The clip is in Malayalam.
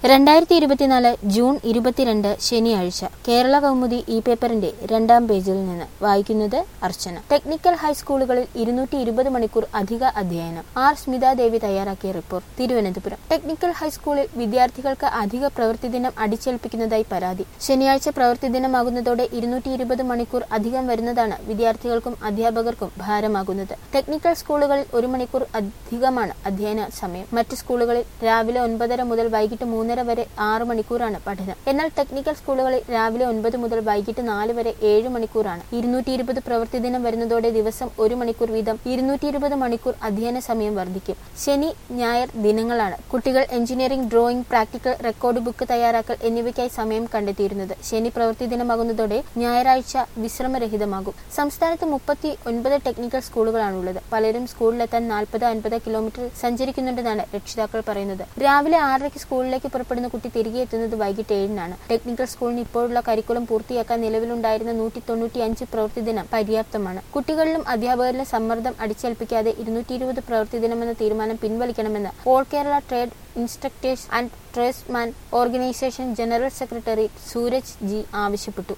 രണ്ടായിരത്തി ഇരുപത്തിനാല് ജൂൺ ഇരുപത്തിരണ്ട് ശനിയാഴ്ച കേരള കൗമുദി ഇ പേപ്പറിന്റെ രണ്ടാം പേജിൽ നിന്ന് വായിക്കുന്നത് അർച്ചന ടെക്നിക്കൽ ഹൈസ്കൂളുകളിൽ ഇരുന്നൂറ്റി ഇരുപത് മണിക്കൂർ അധിക അധ്യയനം ആർ സ്മിത ദേവി തയ്യാറാക്കിയ റിപ്പോർട്ട് തിരുവനന്തപുരം ടെക്നിക്കൽ ഹൈസ്കൂളിൽ വിദ്യാർത്ഥികൾക്ക് അധിക പ്രവൃത്തി ദിനം അടിച്ചേൽപ്പിക്കുന്നതായി പരാതി ശനിയാഴ്ച പ്രവൃത്തി ദിനമാകുന്നതോടെ ഇരുന്നൂറ്റി ഇരുപത് മണിക്കൂർ അധികം വരുന്നതാണ് വിദ്യാർത്ഥികൾക്കും അധ്യാപകർക്കും ഭാരമാകുന്നത് ടെക്നിക്കൽ സ്കൂളുകളിൽ ഒരു മണിക്കൂർ അധികമാണ് അധ്യയന സമയം മറ്റ് സ്കൂളുകളിൽ രാവിലെ ഒൻപതര മുതൽ വൈകിട്ട് മൂന്നര വരെ ആറ് മണിക്കൂറാണ് പഠനം എന്നാൽ ടെക്നിക്കൽ സ്കൂളുകളിൽ രാവിലെ ഒൻപത് മുതൽ വൈകിട്ട് നാല് വരെ ഏഴ് മണിക്കൂറാണ് ഇരുന്നൂറ്റി ഇരുപത് പ്രവൃത്തി ദിനം വരുന്നതോടെ ദിവസം ഒരു മണിക്കൂർ വീതം ഇരുന്നൂറ്റി ഇരുപത് മണിക്കൂർ അധ്യയന സമയം വർദ്ധിക്കും ശനി ഞായർ ദിനങ്ങളാണ് കുട്ടികൾ engineering drawing practical record book തയ്യാറാക്കൽ എന്നിവയ്ക്കായി സമയം കണ്ടെത്തിയിരുന്നത് ശനി പ്രവൃത്തി ദിനമാകുന്നതോടെ ഞായറാഴ്ച വിശ്രമരഹിതമാകും സംസ്ഥാനത്ത് മുപ്പത്തി ഒൻപത് ടെക്നിക്കൽ സ്കൂളുകളാണുള്ളത് പലരും സ്കൂളിലെത്താൻ നാൽപ്പത് അൻപത് കിലോമീറ്റർ സഞ്ചരിക്കുന്നുണ്ടെന്നാണ് രക്ഷിതാക്കൾ പറയുന്നത് രാവിലെ ആറരയ്ക്ക് സ്കൂളിലേക്ക് പുറപ്പെടുന്ന കുട്ടി തിരികെ എത്തുന്നത് വൈകിട്ട് ഏഴിനാണ് ടെക്നിക്കൽ സ്കൂളിന് ഇപ്പോഴുള്ള കരിക്കുലം പൂർത്തിയാക്കാൻ നിലവിലുണ്ടായിരുന്ന നൂറ്റി തൊണ്ണൂറ്റി അഞ്ച് പ്രവൃത്തി ദിനം പര്യാപ്തമാണ് കുട്ടികളിലും അധ്യാപകരിലും സമ്മർദ്ദം അടിച്ചേൽപ്പിക്കാതെ ഇരുന്നൂറ്റി ഇരുപത് പ്രവൃത്തി ദിനമെന്ന തീരുമാനം പിൻവലിക്കണമെന്ന് all Kerala trade instructors and tradesman organisation general secretary Sooraj G ആവശ്യപ്പെട്ടു